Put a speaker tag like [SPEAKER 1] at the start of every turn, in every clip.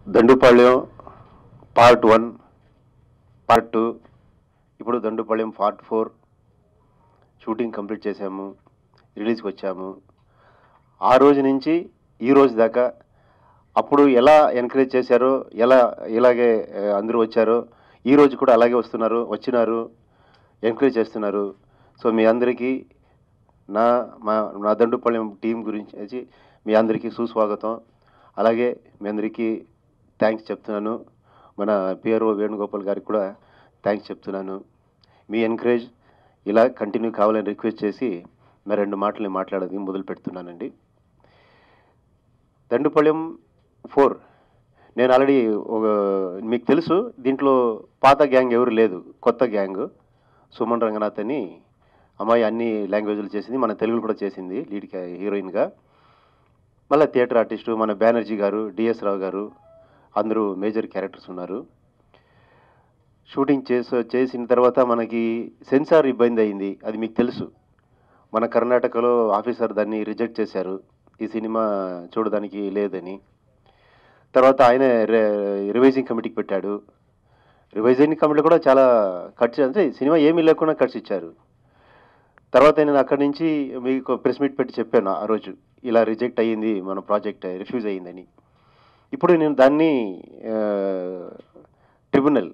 [SPEAKER 1] దండుపాళ్యం part one part two ఇప్పుడు Dandupalyam part four shooting complete చేశాము రిలీజ్కి వచ్చాము ఆ రోజు నుంచి ఈ రోజు దాకా అప్పుడు ఎలా ఎంకరేజ్ చేశారో ఎలా ఇలాగే ఆ, అందరూ వచ్చారో ఈ రోజు కూడా అలాగే వస్తున్నారు వచ్చినారు ఎంకరేజ్ చేస్తున్నారు సో మీ అందరికీ నా మా నా దండుపాళ్యం టీం గురించి మీ అందరికీ సుస్వాగతం అలాగే మీ అందరికీ థ్యాంక్స్ చెప్తున్నాను మన పిఆర్ఓ వేణుగోపాల్ గారికి కూడా థ్యాంక్స్ చెప్తున్నాను మీ ఎంకరేజ్ ఇలా కంటిన్యూ కావాలని రిక్వెస్ట్ చేసి మరి రెండు మాటలు మాట్లాడేది మొదలు పెడుతున్నానండి దండుపాళ్యం ఫోర్ నేను ఆల్రెడీ ఒక మీకు తెలుసు దీంట్లో పాత గ్యాంగ్ ఎవరు లేదు కొత్త గ్యాంగ్ సుమన్ రంగనాథ్ అని అమ్మాయి అన్ని లాంగ్వేజ్లు చేసింది మన తెలుగులో కూడా చేసింది లీడ్ హీరోయిన్గా మళ్ళీ థియేటర్ ఆర్టిస్టు మన బెనర్జీ గారు డిఎస్ రావు గారు అందరూ మేజర్ క్యారెక్టర్స్ ఉన్నారు షూటింగ్ చేసి చేసిన తర్వాత మనకి సెన్సార్ ఇబ్బంది అయింది అది మీకు తెలుసు మన కర్ణాటకలో ఆఫీసర్ దాన్ని రిజెక్ట్ చేశారు ఈ సినిమా చూడడానికి లేదని తర్వాత ఆయన రివైజింగ్ కమిటీకి పెట్టాడు రివైజింగ్ కమిటీ కూడా చాలా ఖర్చు అంటే సినిమా ఏమీ లేకుండా ఖర్చు ఇచ్చారు తర్వాత నేను అక్కడి నుంచి మీకు ప్రెస్ మీట్ పెట్టి చెప్పాను ఆ రోజు ఇలా రిజెక్ట్ అయ్యింది మన ప్రాజెక్ట్ రిఫ్యూజ్ అయ్యిందని ఇప్పుడు నేను దాన్ని ట్రిబ్యునల్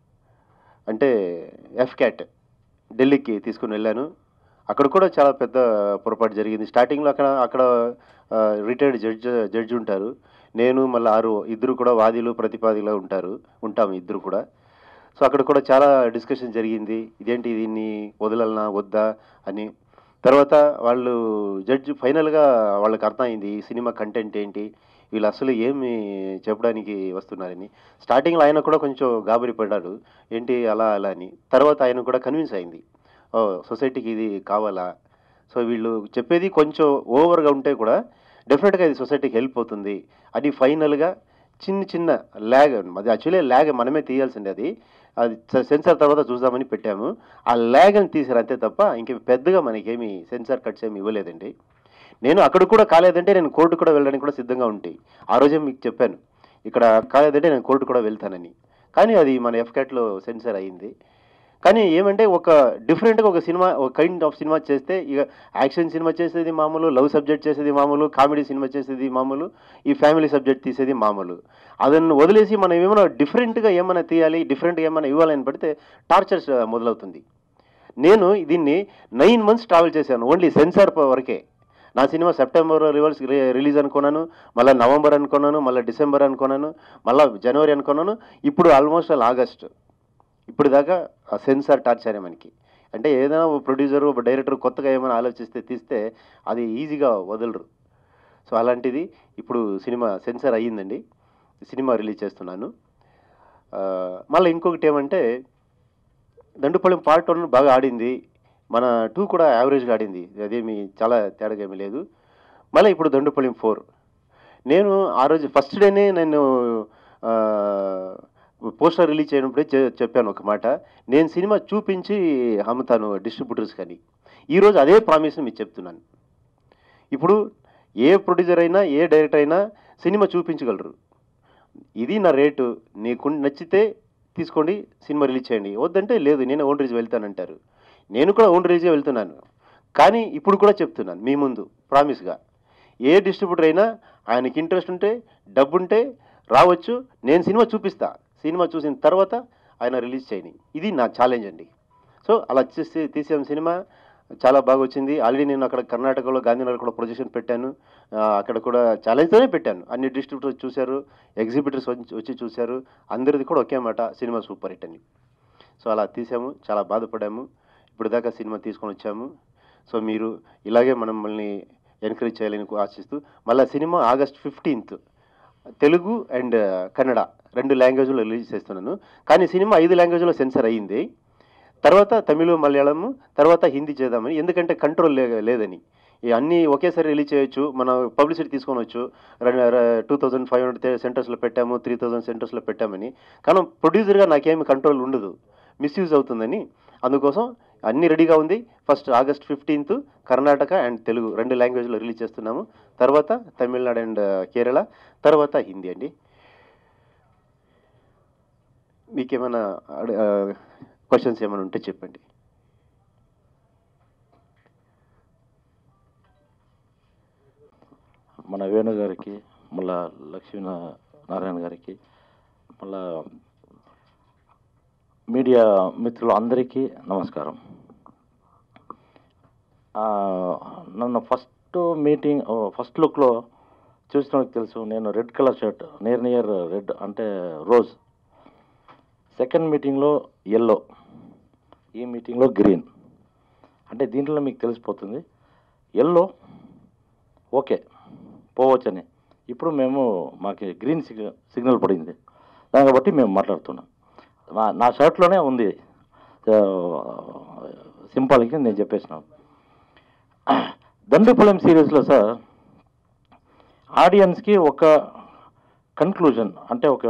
[SPEAKER 1] అంటే ఎఫ్ క్యాట్ ఢిల్లీకి తీసుకుని వెళ్ళాను అక్కడ కూడా చాలా పెద్ద పొరపాటు జరిగింది స్టార్టింగ్లో అక్కడ అక్కడ రిటైర్డ్ జడ్జ్ జడ్జి ఉంటారు నేను మళ్ళీ ఆరు ఇద్దరు కూడా వాదిలు ప్రతిపాదిలో ఉంటారు ఉంటాము ఇద్దరు కూడా సో అక్కడ కూడా చాలా డిస్కషన్ జరిగింది ఇదేంటి దీన్ని వదలనా వద్దా అని తర్వాత వాళ్ళు జడ్జ్ ఫైనల్గా వాళ్ళకి అర్థమైంది ఈ సినిమా కంటెంట్ ఏంటి వీళ్ళు అసలు ఏమి చెప్పడానికి వస్తున్నారని స్టార్టింగ్లో ఆయన కూడా కొంచెం గాబరి పడ్డాడు ఏంటి అలా అలా అని తర్వాత ఆయన కూడా కన్విన్స్ అయింది ఓ సొసైటీకి ఇది కావాలా సో వీళ్ళు చెప్పేది కొంచెం ఓవర్గా ఉంటే కూడా డెఫినెట్గా ఇది సొసైటీకి హెల్ప్ అవుతుంది అది ఫైనల్గా చిన్న చిన్న ల్యాగ్ అది యాక్చువల్లీ ల్యాగ్ మనమే తీయాల్సింది అది అది సెన్సార్ తర్వాత చూద్దామని పెట్టాము ఆ ల్యాగ్ అని తీసారు అంతే తప్ప ఇంక పెద్దగా మనకేమి సెన్సార్ కట్స్ ఏమి ఇవ్వలేదండి నేను అక్కడ కూడా కాలేదంటే నేను కోర్టు కూడా వెళ్ళడానికి కూడా సిద్ధంగా ఉంటాయి ఆ రోజే మీకు చెప్పాను ఇక్కడ కాలేదంటే నేను కోర్టు కూడా వెళ్తానని కానీ అది మన ఎఫ్కాట్లో సెన్సార్ అయ్యింది కానీ ఏమంటే ఒక డిఫరెంట్గా ఒక సినిమా ఒక కైండ్ ఆఫ్ సినిమా చేస్తే ఇక యాక్షన్ సినిమా చేసేది మామూలు లవ్ సబ్జెక్ట్ చేసేది మామూలు కామెడీ సినిమా చేసేది మామూలు ఈ ఫ్యామిలీ సబ్జెక్ట్ తీసేది మామూలు అదನ್ನು వదిలేసి మనం ఏమైనా డిఫరెంట్గా ఏమైనా తీయాలి డిఫరెంట్గా ఏమైనా ఇవ్వాలని పడితే టార్చర్స్ మొదలవుతుంది నేను దీన్ని నైన్ మంత్స్ ట్రావెల్ చేశాను ఓన్లీ సెన్సార్ వరకే నా సినిమా సెప్టెంబర్ రివర్స్ రిలీజ్ అనుకున్నాను మళ్ళీ నవంబర్ అనుకున్నాను మళ్ళీ డిసెంబర్ అనుకున్నాను మళ్ళీ జనవరి అనుకున్నాను ఇప్పుడు ఆల్మోస్ట్ ఆల్ ఆగస్ట్ ఇప్పుడు దాకా ఆ సెన్సార్ టార్చర్ మనకి అంటే ఏదైనా ఒక ప్రొడ్యూసర్ ఒక డైరెక్టర్ కొత్తగా ఏమైనా ఆలోచిస్తే తీస్తే అది ఈజీగా వదలరు సో అలాంటిది ఇప్పుడు సినిమా సెన్సార్ అయ్యిందండి సినిమా రిలీజ్ చేస్తున్నాను ఆ, మళ్ళీ ఇంకొకటి ఏమంటే దండుపాలెం పార్ట్ వన్ బాగా ఆడింది మన టూ కూడా యావరేజ్గా ఆడింది అదేమి చాలా తేడాగా ఏమీ లేదు మళ్ళీ ఇప్పుడు దండుపాలెం ఫోర్ నేను ఆ రోజు ఫస్ట్ డేనే నేను ఆ, పోస్టర్ రిలీజ్ చేయనప్పుడే చె- చెప్పాను ఒక మాట నేను సినిమా చూపించి అమ్ముతాను డిస్ట్రిబ్యూటర్స్ కానీ ఈరోజు అదే ప్రామిస్ని మీకు చెప్తున్నాను ఇప్పుడు ఏ ప్రొడ్యూసర్ అయినా ఏ డైరెక్టర్ అయినా సినిమా చూపించగలరు ఇది నా రేటు నీకు నచ్చితే తీసుకోండి సినిమా రిలీజ్ చేయండి వద్దంటే లేదు నేను ఓన్ రిలీజ్ వెళ్తానంటారు నేను కూడా ఓన్ రిలీజే వెళ్తున్నాను కానీ ఇప్పుడు కూడా చెప్తున్నాను మీ ముందు ప్రామిస్గా ఏ డిస్ట్రిబ్యూటర్ అయినా ఆయనకి ఇంట్రెస్ట్ ఉంటే డబ్బు ఉంటే రావచ్చు నేను సినిమా చూపిస్తా సినిమా చూసిన తర్వాత ఆయన రిలీజ్ చేయని ఇది నా ఛాలెంజ్ అండి సో అలా చేసి తీసాం సినిమా చాలా బాగా వచ్చింది ఆల్రెడీ నేను అక్కడ కర్ణాటకలో గాంధీనగర్ కూడా ప్రొజెక్షన్ పెట్టాను ఆ, అక్కడ కూడా ఛాలెంజ్తోనే పెట్టాను అన్ని డిస్ట్రిబ్యూటర్స్ చూశారు ఎగ్జిబిటర్స్ వచ్చి వచ్చి చూశారు అందరిది కూడా ఒకే మాట సినిమా సూపర్ హిట్ అని సో అలా తీసాము చాలా బాధపడాము ఇప్పుడు దాకా సినిమా తీసుకొని వచ్చాము సో మీరు ఇలాగే మనం మనల్ని ఎంకరేజ్ చేయాలని ఆశిస్తూ మళ్ళీ cinema August fifteenth Telugu and Kannada రెండు లాంగ్వేజ్లో రిలీజ్ చేస్తున్నాను కానీ సినిమా ఐదు లాంగ్వేజ్లో సెన్సర్ అయ్యింది తర్వాత తమిళ మలయాళం తర్వాత హిందీ చేద్దామని ఎందుకంటే కంట్రోల్ లే లేదని ఈ అన్నీ ఒకేసారి రిలీజ్ చేయొచ్చు మనం పబ్లిసిటీ తీసుకోవచ్చు టూ థౌజండ్ ఫైవ్ హండ్రెడ్ సెంటర్స్లో పెట్టాము త్రీ థౌజండ్ సెంటర్స్లో పెట్టామని కానీ ప్రొడ్యూసర్గా నాకేమి కంట్రోల్ ఉండదు మిస్యూజ్ అవుతుందని అందుకోసం అన్నీ రెడీగా ఉంది first August fifteenth Karnataka and Telugu రెండు లాంగ్వేజ్లో రిలీజ్ చేస్తున్నాము తర్వాత తమిళనాడు అండ్ కేరళ తర్వాత హిందీ అండి మీకేమైనా క్వశ్చన్స్ ఏమైనా ఉంటే చెప్పండి
[SPEAKER 2] మన వేణు గారికి మళ్ళా లక్ష్మీ నా- నారాయణ గారికి మళ్ళా మీడియా మిత్రులు అందరికీ నమస్కారం ఆ, నన్ను ఫస్ట్ మీటింగ్ ఓ, ఫస్ట్ లుక్లో చూసిన వాళ్ళకి తెలుసు నేను red colour shirt near near red అంటే రోజ్ సెకండ్ మీటింగ్లో ఎల్లో ఈ మీటింగ్లో గ్రీన్ అంటే దీంట్లో మీకు తెలిసిపోతుంది ఎల్లో ఓకే పోవచ్చని ఇప్పుడు మేము మాకు గ్రీన్ సిగ్నల్ సిగ్నల్ పడింది దాన్ని బట్టి మేము మాట్లాడుతున్నాం మా- నా షర్ట్లోనే ఉంది ఆ, సింపుల్గా నేను చెప్పేసినాను దండుపలెం సిరీస్లో సార్ ఆడియన్స్కి ఒక కన్క్లూజన్ అంటే ఒక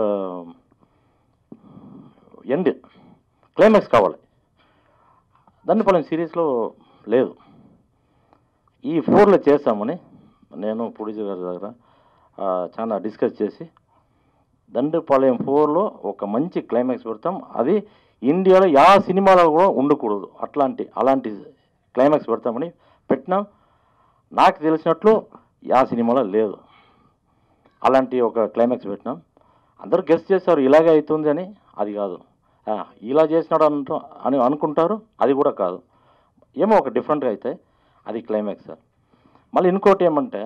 [SPEAKER 2] ఎండ్ క్లైమాక్స్ కావాలి దండుపలెం సిరీస్లో లేదు ఈ ఫోర్లో చేస్తామని నేను ప్రొడ్యూసర్ గారి దగ్గర ఆ, చాలా డిస్కస్ చేసి దండుపాలెం ఫోర్లో ఒక మంచి క్లైమాక్స్ పెడతాం అది ఇండియాలో యా సినిమాలో కూడా ఉండకూడదు అట్లాంటి అలాంటి క్లైమాక్స్ పెడతామని పెట్టినాం నాకు తెలిసినట్లు యా సినిమాలో లేదు అలాంటి ఒక క్లైమాక్స్ పెట్టినాం అందరూ గెస్ట్ చేస్తారు ఇలాగే అవుతుంది అని అది కాదు ఆ, ఇలా చేసినాడు అంటూ అని అనుకుంటారు అది కూడా కాదు ఏమో ఒక డిఫరెంట్గా అయితే అది క్లైమాక్స్ సార్ మళ్ళీ ఇంకోటి ఏమంటే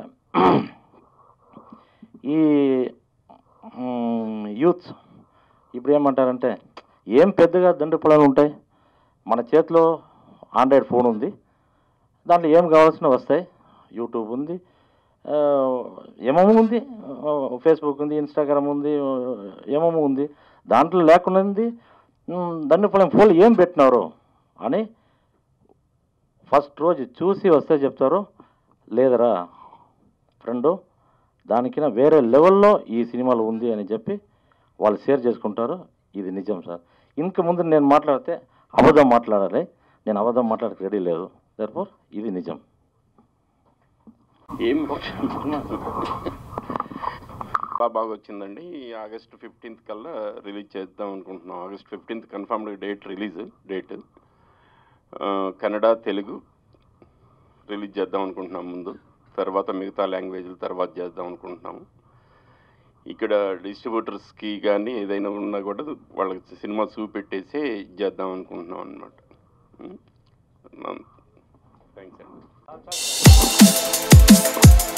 [SPEAKER 2] ఈ యూత్ ఇప్పుడు ఏమంటారంటే ఏం పెద్దగా దండు పొలాలు ఉంటాయి మన చేతిలో ఆండ్రాయిడ్ ఫోన్ ఉంది దాంట్లో ఏం కావాల్సిన వస్తాయి యూట్యూబ్ ఉంది ఆ, ఏమేమో ఉంది ఆ, ఫేస్బుక్ ఉంది ఇన్స్టాగ్రామ్ ఉంది ఆ, ఏమేమో ఉంది దాంట్లో లేకుండా ఉంది దండు పొలం ఫోన్ ఏం పెట్టినారు అని ఫస్ట్ రోజు చూసి వస్తే చెప్తారు లేదరా ఫ్రెండు దానికిన వేరే లెవెల్లో ఈ సినిమాలో ఉంది అని చెప్పి వాళ్ళు షేర్ చేసుకుంటారు ఇది నిజం సార్ ఇంక ముందు నేను మాట్లాడితే అబద్ధం మాట్లాడాలి నేను అబద్ధం మాట్లాడక రెడీ లేదు దర్ఫోర్ ఇది నిజం
[SPEAKER 3] ఏం బాగా బాగా వచ్చిందండి ఈ ఆగస్ట్ ఫిఫ్టీన్త్ కల్లా రిలీజ్ చేద్దాం అనుకుంటున్నాం August fifteenth confirmed date release date Kannada Telugu release చేద్దాం అనుకుంటున్నాం ముందు తర్వాత మిగతా లాంగ్వేజ్లు తర్వాత చేద్దాం అనుకుంటున్నాము ఇక్కడ డిస్ట్రిబ్యూటర్స్కి కానీ ఏదైనా ఉన్నా కూడా వాళ్ళకి సినిమా చూపెట్టేసి చేద్దాం అనుకుంటున్నాం అనమాట థ్యాంక్స్ అండి